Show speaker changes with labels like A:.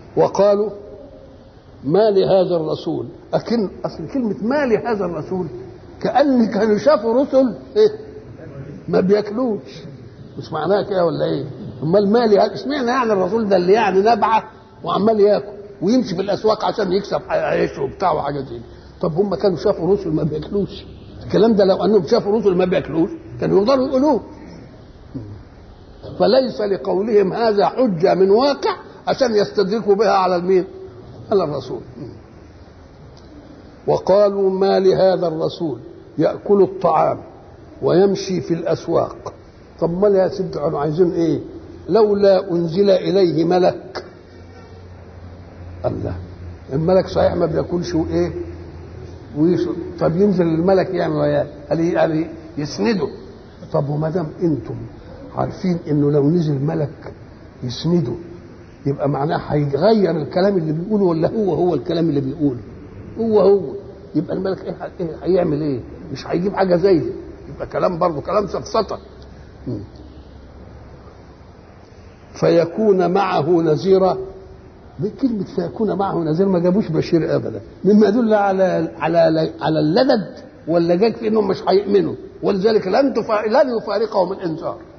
A: وقالوا ما لهذا الرسول أكن أصل كلمة ما لهذا الرسول كأن كانوا شافوا رسل إيه ما بياكلوش مش معناها كده ولا ايه؟ امال مالي اشمعنى يعني الرسول ده اللي يعني نبعه وعمال ياكل ويمشي في الاسواق عشان يكسب عيشه وبتاع وحاجات زي طب هم كانوا شافوا رسل ما بياكلوش الكلام ده لو انهم شافوا رسل ما بياكلوش كانوا يقدروا يقولوه فليس لقولهم هذا حجه من واقع عشان يستدركوا بها على المين؟ على الرسول وقالوا ما لهذا الرسول ياكل الطعام ويمشي في الاسواق طب ما يا سيدي عايزين ايه لولا انزل اليه ملك الله الملك صحيح ما بياكلش وايه ويشرب طب ينزل الملك يعمل وياه قال يعني يسنده طب وما دام انتم عارفين انه لو نزل ملك يسنده يبقى معناه هيغير الكلام اللي بيقوله ولا هو هو الكلام اللي بيقوله هو هو يبقى الملك ايه إيه هيعمل ايه مش هيجيب حاجه زي دي يبقى كلام برضه كلام سفسطه فيكون معه نذيرا كلمة فيكون معه نذير ما جابوش بشير ابدا مما يدل على على على اللدد ولا جاك في انهم مش هيؤمنوا ولذلك لن لن يفارقهم الانذار